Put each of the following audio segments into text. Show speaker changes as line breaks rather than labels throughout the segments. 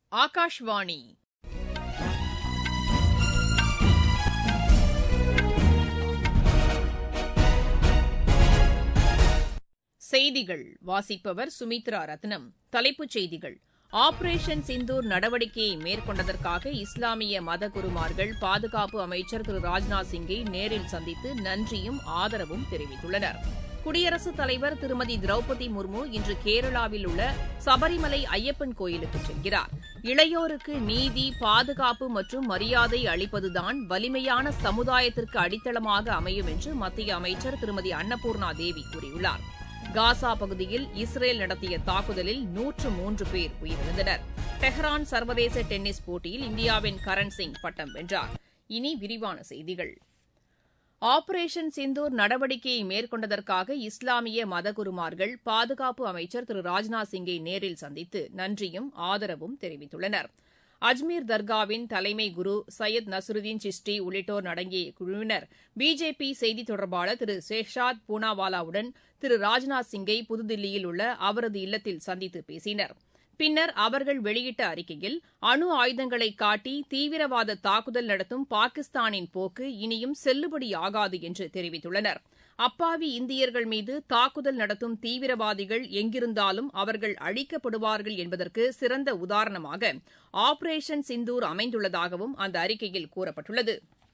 ஆகாஷ்வாணி செய்திகள் வாசிப்பவர் சுமித்ரா ரத்னம் தலைப்புச் செய்திகள் ஆபரேஷன் சிந்தூர் நடவடிக்கையை மேற்கொண்டதற்காக இஸ்லாமிய மத குருமார்கள் பாதுகாப்பு அமைச்சர் திரு ராஜ்நாத் சிங்கை நேரில் சந்தித்து நன்றியும் ஆதரவும் தெரிவித்துள்ளனர் குடியரசுத் தலைவர் திருமதி திரௌபதி முர்மு இன்று கேரளாவில் உள்ள சபரிமலை ஐயப்பன் கோயிலுக்கு செல்கிறார் இளையோருக்கு நீதி பாதுகாப்பு மற்றும் மரியாதை அளிப்பதுதான் வலிமையான சமுதாயத்திற்கு அடித்தளமாக அமையும் என்று மத்திய அமைச்சர் திருமதி அன்னபூர்ணா தேவி கூறியுள்ளார் காசா பகுதியில் இஸ்ரேல் நடத்திய தாக்குதலில் நூற்று மூன்று பேர் உயிரிழந்தனர் டெஹ்ரான் சர்வதேச டென்னிஸ் போட்டியில் இந்தியாவின் கரண் சிங் பட்டம் வென்றார் இனி விரிவான செய்திகள் ஆபரேஷன் சிந்தூர் நடவடிக்கையை மேற்கொண்டதற்காக இஸ்லாமிய மதகுருமார்கள் பாதுகாப்பு அமைச்சர் திரு ராஜ்நாத் சிங்கை நேரில் சந்தித்து நன்றியும் ஆதரவும் தெரிவித்துள்ளனர் அஜ்மீர் தர்காவின் தலைமை குரு சையத் நசருதீன் சிஸ்டி உள்ளிட்டோர் அடங்கிய குழுவினர் பிஜேபி செய்தி தொடர்பாளர் திரு சேஷாத் பூனாவாலாவுடன் திரு ராஜ்நாத் சிங்கை புதுதில்லியில் உள்ள அவரது இல்லத்தில் சந்தித்து பேசினர் பின்னர் அவர்கள் வெளியிட்ட அறிக்கையில் அணு ஆயுதங்களை காட்டி தீவிரவாத தாக்குதல் நடத்தும் பாகிஸ்தானின் போக்கு இனியும் செல்லுபடியாகாது என்று தெரிவித்துள்ளனர் அப்பாவி இந்தியர்கள் மீது தாக்குதல் நடத்தும் தீவிரவாதிகள் எங்கிருந்தாலும் அவர்கள் அழிக்கப்படுவார்கள் என்பதற்கு சிறந்த உதாரணமாக ஆபரேஷன் சிந்தூர் அமைந்துள்ளதாகவும் அந்த அறிக்கையில் கூறப்பட்டுள்ளது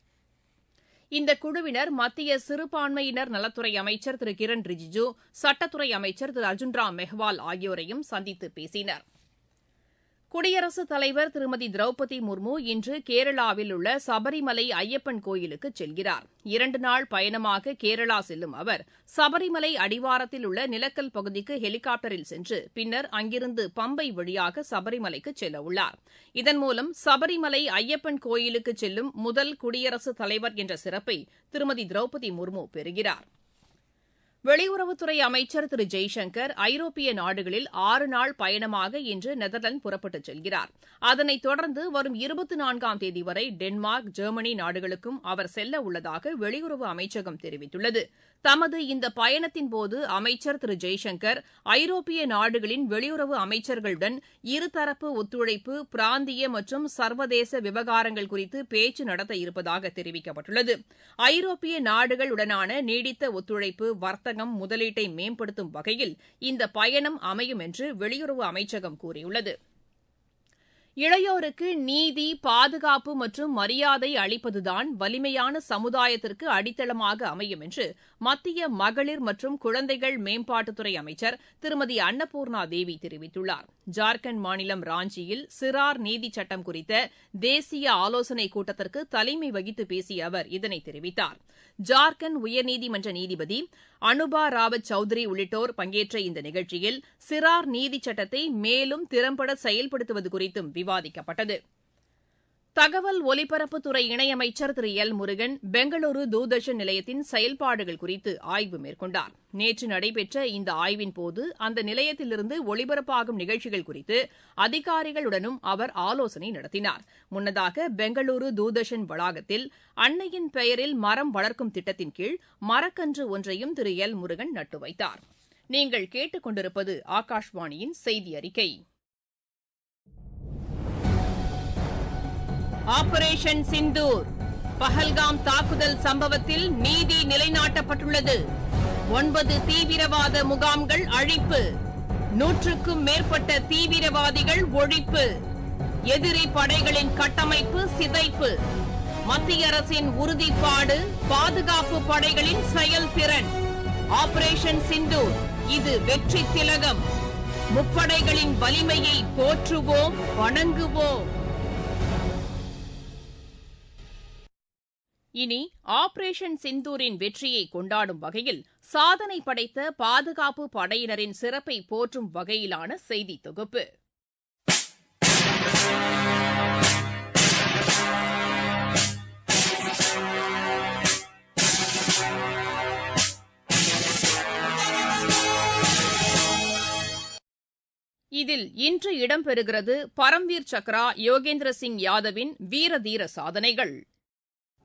இந்த குழுவினர் மத்திய சிறுபான்மையினர் நலத்துறை அமைச்சர் திரு கிரண் ரிஜிஜு சட்டத்துறை அமைச்சர் திரு அர்ஜுன்ராம் மெஹ்வால் ஆகியோரையும் சந்தித்து பேசினர் குடியரசுத் தலைவர் திருமதி திரௌபதி முர்மு இன்று கேரளாவில் உள்ள சபரிமலை ஐயப்பன் கோயிலுக்கு செல்கிறார் இரண்டு நாள் பயணமாக கேரளா செல்லும் அவர் சபரிமலை அடிவாரத்தில் உள்ள நிலக்கல் பகுதிக்கு ஹெலிகாப்டரில் சென்று பின்னர் அங்கிருந்து பம்பை வழியாக சபரிமலைக்கு செல்ல உள்ளார் இதன் மூலம் சபரிமலை ஐயப்பன் கோயிலுக்கு செல்லும் முதல் குடியரசுத் தலைவர் என்ற சிறப்பை திருமதி திரௌபதி முர்மு பெறுகிறார் வெளியுறவுத்துறை அமைச்சர் திரு ஜெய்சங்கர் ஐரோப்பிய நாடுகளில் ஆறு நாள் பயணமாக இன்று நெதர்லாந்து புறப்பட்டுச் செல்கிறார் அதனைத் தொடர்ந்து வரும் இருபத்தி நான்காம் தேதி வரை டென்மார்க் ஜெர்மனி நாடுகளுக்கும் அவர் செல்ல உள்ளதாக வெளியுறவு அமைச்சகம் தெரிவித்துள்ளது தமது இந்த பயணத்தின்போது அமைச்சர் திரு ஜெய்சங்கர் ஐரோப்பிய நாடுகளின் வெளியுறவு அமைச்சர்களுடன் இருதரப்பு ஒத்துழைப்பு பிராந்திய மற்றும் சர்வதேச விவகாரங்கள் குறித்து பேச்சு நடத்த இருப்பதாக தெரிவிக்கப்பட்டுள்ளது ஐரோப்பிய நாடுகளுடனான நீடித்த ஒத்துழைப்பு வர்த்தகம் முதலீட்டை மேம்படுத்தும் வகையில் இந்த பயணம் அமையும் என்று வெளியுறவு அமைச்சகம் கூறியுள்ளது இளையோருக்கு நீதி பாதுகாப்பு மற்றும் மரியாதை அளிப்பதுதான் வலிமையான சமுதாயத்திற்கு அடித்தளமாக அமையும் என்று மத்திய மகளிர் மற்றும் குழந்தைகள் மேம்பாட்டுத்துறை அமைச்சர் திருமதி அன்னபூர்ணா தேவி தெரிவித்துள்ளார் ஜார்க்கண்ட் மாநிலம் ராஞ்சியில் சிறார் நீதி சட்டம் குறித்த தேசிய ஆலோசனைக் கூட்டத்திற்கு தலைமை வகித்து பேசிய அவர் இதனை தெரிவித்தார் ஜார்க்கண்ட் உயர்நீதிமன்ற நீதிபதி அனுபா ராவத் சௌத்ரி உள்ளிட்டோர் பங்கேற்ற இந்த நிகழ்ச்சியில் சிறார் நீதி சட்டத்தை மேலும் திறம்பட செயல்படுத்துவது குறித்தும் விவாதிக்கப்பட்டது தகவல் ஒலிபரப்புத்துறை இணையமைச்சர் திரு எல் முருகன் பெங்களூரு தூர்தர்ஷன் நிலையத்தின் செயல்பாடுகள் குறித்து ஆய்வு மேற்கொண்டார் நேற்று நடைபெற்ற இந்த ஆய்வின்போது அந்த நிலையத்திலிருந்து ஒளிபரப்பாகும் நிகழ்ச்சிகள் குறித்து அதிகாரிகளுடனும் அவர் ஆலோசனை நடத்தினார் முன்னதாக பெங்களூரு தூர்தர்ஷன் வளாகத்தில் அன்னையின் பெயரில் மரம் வளர்க்கும் திட்டத்தின் கீழ் மரக்கன்று ஒன்றையும் திரு எல் முருகன் நட்டு வைத்தார் நீங்கள் கேட்டுக் கொண்டிருப்பது ஆகாஷ்வாணியின் செய்தி அறிக்கை ஆபரேஷன் சிந்தூர் பஹல்காம் தாக்குதல் சம்பவத்தில் நீதி நிலைநாட்டப்பட்டுள்ளது ஒன்பது தீவிரவாத முகாம்கள் அழிப்பு நூற்றுக்கும் மேற்பட்ட தீவிரவாதிகள் ஒழிப்பு எதிரி படைகளின் கட்டமைப்பு சிதைப்பு மத்திய அரசின் உறுதிப்பாடு பாதுகாப்பு படைகளின் செயல்திறன் ஆபரேஷன் சிந்தூர் இது வெற்றி திலகம் முப்படைகளின் வலிமையை போற்றுவோம் வணங்குவோம் இனி ஆபரேஷன் சிந்தூரின் வெற்றியை கொண்டாடும் வகையில் சாதனை படைத்த பாதுகாப்பு படையினரின் சிறப்பை போற்றும் வகையிலான செய்தி தொகுப்பு இதில் இன்று இடம்பெறுகிறது பரம்வீர் சக்ரா யோகேந்திர சிங் யாதவின் வீர தீர சாதனைகள்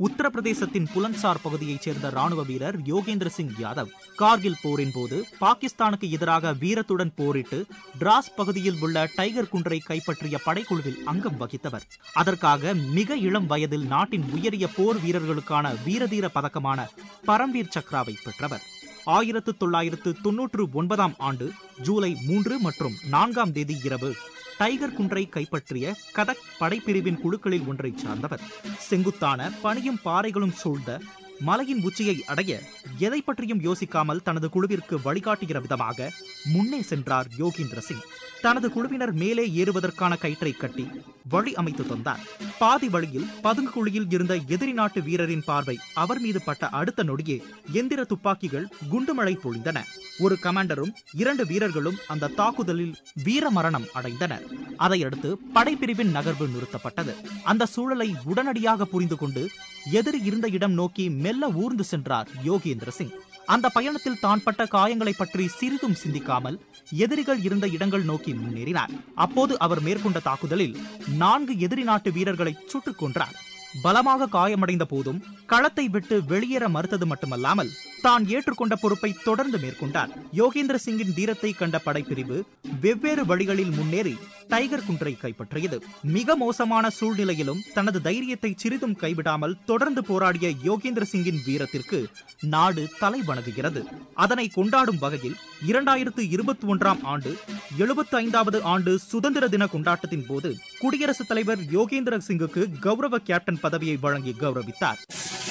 உத்தரப்பிரதேசத்தின் புலன்சார் பகுதியைச் சேர்ந்த ராணுவ வீரர் யோகேந்திர சிங் யாதவ் கார்கில் போரின் போது பாகிஸ்தானுக்கு எதிராக வீரத்துடன் போரிட்டு டிராஸ் பகுதியில் உள்ள டைகர் குன்றை கைப்பற்றிய படைக்குழுவில் அங்கம் வகித்தவர் அதற்காக மிக இளம் வயதில் நாட்டின் உயரிய போர் வீரர்களுக்கான வீரதீர பதக்கமான பரம்வீர் சக்ராவை பெற்றவர் ஆயிரத்து தொள்ளாயிரத்து தொன்னூற்று ஒன்பதாம் ஆண்டு ஜூலை மூன்று மற்றும் நான்காம் தேதி இரவு டைகர் குன்றை கைப்பற்றிய கதக் படைப்பிரிவின் குழுக்களில் ஒன்றைச் சார்ந்தவர் செங்குத்தான பனியும் பாறைகளும் சூழ்ந்த மலையின் உச்சியை அடைய எதை பற்றியும் யோசிக்காமல் தனது குழுவிற்கு வழிகாட்டுகிற விதமாக முன்னே சென்றார் யோகீந்திர சிங் தனது குழுவினர் மேலே ஏறுவதற்கான கயிற்றை கட்டி வழி அமைத்து தந்தார் பாதி வழியில் பதுங்கு குழியில் இருந்த எதிரி நாட்டு வீரரின் பார்வை அவர் மீது பட்ட அடுத்த நொடியே எந்திர துப்பாக்கிகள் குண்டுமழை பொழிந்தன ஒரு கமாண்டரும் இரண்டு வீரர்களும் அந்த தாக்குதலில் வீர மரணம் அடைந்தனர் அதையடுத்து படைப்பிரிவின் நகர்வு நிறுத்தப்பட்டது அந்த சூழலை உடனடியாக புரிந்து கொண்டு எதிரி இருந்த இடம் நோக்கி மெல்ல ஊர்ந்து சென்றார் யோகேந்திர சிங் அந்த பயணத்தில் தான் பட்ட காயங்களை பற்றி சிறிதும் சிந்திக்காமல் எதிரிகள் இருந்த இடங்கள் நோக்கி முன்னேறினார் அப்போது அவர் மேற்கொண்ட தாக்குதலில் நான்கு எதிரி நாட்டு வீரர்களை சுட்டுக் கொன்றார் பலமாக காயமடைந்த போதும் களத்தை விட்டு வெளியேற மறுத்தது மட்டுமல்லாமல் தான் ஏற்றுக்கொண்ட பொறுப்பை தொடர்ந்து மேற்கொண்டார் யோகேந்திர சிங்கின் தீரத்தை கண்ட படைப்பிரிவு வெவ்வேறு வழிகளில் முன்னேறி டைகர் குன்றை கைப்பற்றியது மிக மோசமான சூழ்நிலையிலும் தனது தைரியத்தை சிறிதும் கைவிடாமல் தொடர்ந்து போராடிய யோகேந்திர சிங்கின் வீரத்திற்கு நாடு தலை வணங்குகிறது அதனை கொண்டாடும் வகையில் இரண்டாயிரத்து இருபத்தி ஒன்றாம் ஆண்டு எழுபத்தி ஐந்தாவது ஆண்டு சுதந்திர தின கொண்டாட்டத்தின் போது குடியரசுத் தலைவர் யோகேந்திர சிங்குக்கு கௌரவ கேப்டன் பதவியை வழங்கி கௌரவித்தார்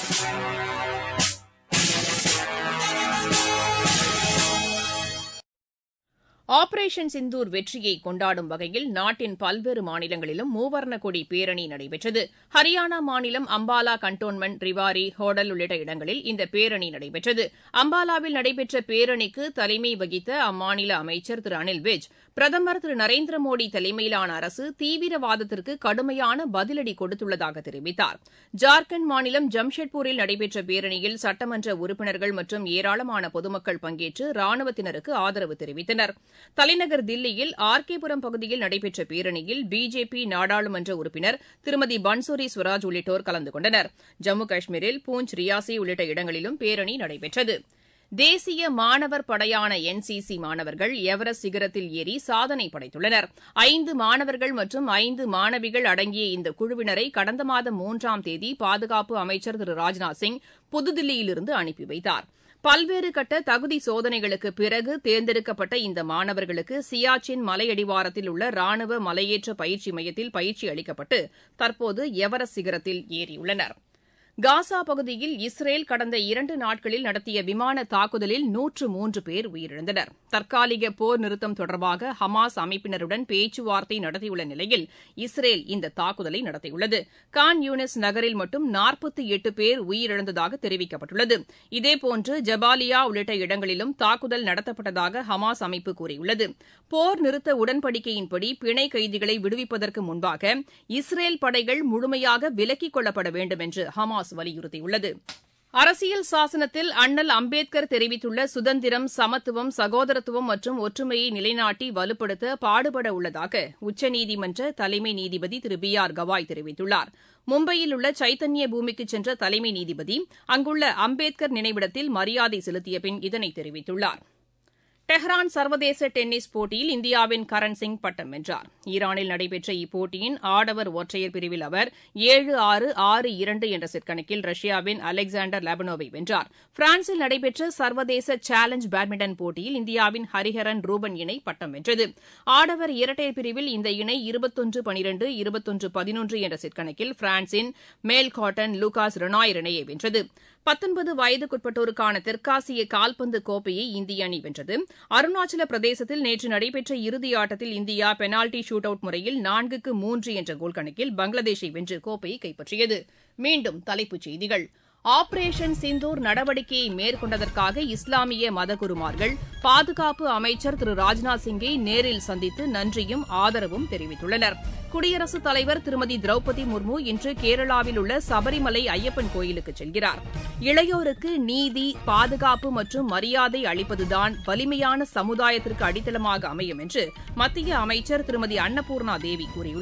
ஆபரேஷன் சிந்தூர் வெற்றியை கொண்டாடும் வகையில் நாட்டின் பல்வேறு மாநிலங்களிலும் மூவர்ண கொடி பேரணி நடைபெற்றது ஹரியானா மாநிலம் அம்பாலா கண்டோன்மெண்ட் ரிவாரி ஹோடல் உள்ளிட்ட இடங்களில் இந்த பேரணி நடைபெற்றது அம்பாலாவில் நடைபெற்ற பேரணிக்கு தலைமை வகித்த அம்மாநில அமைச்சர் திரு அனில் விஜ் பிரதமர் திரு நரேந்திர மோடி தலைமையிலான அரசு தீவிரவாதத்திற்கு கடுமையான பதிலடி கொடுத்துள்ளதாக தெரிவித்தார் ஜார்க்கண்ட் மாநிலம் ஜம்ஷெட்பூரில் நடைபெற்ற பேரணியில் சட்டமன்ற உறுப்பினர்கள் மற்றும் ஏராளமான பொதுமக்கள் பங்கேற்று ராணுவத்தினருக்கு ஆதரவு தெரிவித்தனர் தலைநகர் தில்லியில் ஆர் கேபுரம் பகுதியில் நடைபெற்ற பேரணியில் பிஜேபி நாடாளுமன்ற உறுப்பினர் திருமதி பன்சூரி ஸ்வராஜ் உள்ளிட்டோர் கலந்து கொண்டனர் ஜம்மு காஷ்மீரில் பூஞ்ச் ரியாசி உள்ளிட்ட இடங்களிலும் பேரணி நடைபெற்றது தேசிய மாணவர் படையான என்சிசி மாணவர்கள் எவரெஸ்ட் சிகரத்தில் ஏறி சாதனை படைத்துள்ளனர் ஐந்து மாணவர்கள் மற்றும் ஐந்து மாணவிகள் அடங்கிய இந்த குழுவினரை கடந்த மாதம் மூன்றாம் தேதி பாதுகாப்பு அமைச்சர் திரு ராஜ்நாத் சிங் புதுதில்லியிலிருந்து அனுப்பி வைத்தார் பல்வேறு கட்ட தகுதி சோதனைகளுக்கு பிறகு தேர்ந்தெடுக்கப்பட்ட இந்த மாணவர்களுக்கு சியாச்சின் மலையடிவாரத்தில் உள்ள ராணுவ மலையேற்ற பயிற்சி மையத்தில் பயிற்சி அளிக்கப்பட்டு தற்போது எவரெஸ்ட் சிகரத்தில் ஏறியுள்ளனா் காசா பகுதியில் இஸ்ரேல் கடந்த இரண்டு நாட்களில் நடத்திய விமான தாக்குதலில் நூற்று மூன்று பேர் உயிரிழந்தனர் தற்காலிக போர் நிறுத்தம் தொடர்பாக ஹமாஸ் அமைப்பினருடன் பேச்சுவார்த்தை நடத்தியுள்ள நிலையில் இஸ்ரேல் இந்த தாக்குதலை நடத்தியுள்ளது கான் யூனிஸ் நகரில் மட்டும் நாற்பத்தி எட்டு பேர் உயிரிழந்ததாக தெரிவிக்கப்பட்டுள்ளது இதேபோன்று ஜபாலியா உள்ளிட்ட இடங்களிலும் தாக்குதல் நடத்தப்பட்டதாக ஹமாஸ் அமைப்பு கூறியுள்ளது போர் நிறுத்த உடன்படிக்கையின்படி பிணை கைதிகளை விடுவிப்பதற்கு முன்பாக இஸ்ரேல் படைகள் முழுமையாக விலக்கிக் கொள்ளப்பட வேண்டும் என்று ஹமாஸ் வலியுறுத்தியுள்ளது அரசியல் சாசனத்தில் அண்ணல் அம்பேத்கர் தெரிவித்துள்ள சுதந்திரம் சமத்துவம் சகோதரத்துவம் மற்றும் ஒற்றுமையை நிலைநாட்டி வலுப்படுத்த பாடுபட உள்ளதாக உச்சநீதிமன்ற தலைமை நீதிபதி திரு பி ஆர் கவாய் தெரிவித்துள்ளார் மும்பையில் உள்ள சைத்தன்ய பூமிக்கு சென்ற தலைமை நீதிபதி அங்குள்ள அம்பேத்கர் நினைவிடத்தில் மரியாதை செலுத்திய பின் இதனை தெரிவித்துள்ளார் டெஹ்ரான் சர்வதேச டென்னிஸ் போட்டியில் இந்தியாவின் கரண் சிங் பட்டம் வென்றார் ஈரானில் நடைபெற்ற இப்போட்டியின் ஆடவர் ஒற்றையர் பிரிவில் அவர் ஏழு ஆறு ஆறு இரண்டு என்ற செட் கணக்கில் ரஷ்யாவின் அலெக்சாண்டர் லெபனோவை வென்றார் பிரான்சில் நடைபெற்ற சர்வதேச சேலஞ்ச் பேட்மிண்டன் போட்டியில் இந்தியாவின் ஹரிஹரன் ரூபன் இணை பட்டம் வென்றது ஆடவர் இரட்டையர் பிரிவில் இந்த இணை இருபத்தொன்று பனிரெண்டு இருபத்தொன்று பதினொன்று என்ற செட் கணக்கில் பிரான்சின் மேல் காட்டன் லூகாஸ் ரெனாயர் இணையை வென்றது பத்தொன்பது வயதுக்குட்பட்டோருக்கான தெற்காசிய கால்பந்து கோப்பையை இந்திய அணி வென்றது அருணாச்சல பிரதேசத்தில் நேற்று நடைபெற்ற இறுதியாட்டத்தில் இந்தியா பெனால்டி ஷூட் அவுட் முறையில் நான்குக்கு மூன்று என்ற கோல் கணக்கில் பங்களாதேஷை வென்று கோப்பையை கைப்பற்றியது மீண்டும் தலைப்புச் செய்திகள் ஆபரேஷன் சிந்தூர் நடவடிக்கையை மேற்கொண்டதற்காக இஸ்லாமிய மதகுருமார்கள் பாதுகாப்பு அமைச்சர் திரு ராஜ்நாத் சிங்கை நேரில் சந்தித்து நன்றியும் ஆதரவும் தெரிவித்துள்ளனர் குடியரசுத் தலைவர் திருமதி திரௌபதி முர்மு இன்று கேரளாவில் உள்ள சபரிமலை ஐயப்பன் கோயிலுக்கு செல்கிறார் இளையோருக்கு நீதி பாதுகாப்பு மற்றும் மரியாதை அளிப்பதுதான் வலிமையான சமுதாயத்திற்கு அடித்தளமாக அமையும் என்று மத்திய அமைச்சர் திருமதி அன்னபூர்ணா தேவி கூறியுள்ளார்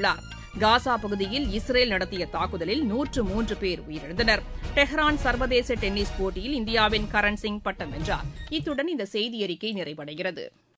காசா பகுதியில் இஸ்ரேல் நடத்திய தாக்குதலில் நூற்று மூன்று பேர் உயிரிழந்தனர் டெஹ்ரான் சர்வதேச டென்னிஸ் போட்டியில் இந்தியாவின் கரண் சிங் பட்டம் வென்றார் இத்துடன் இந்த செய்தியறிக்கை நிறைவடைகிறது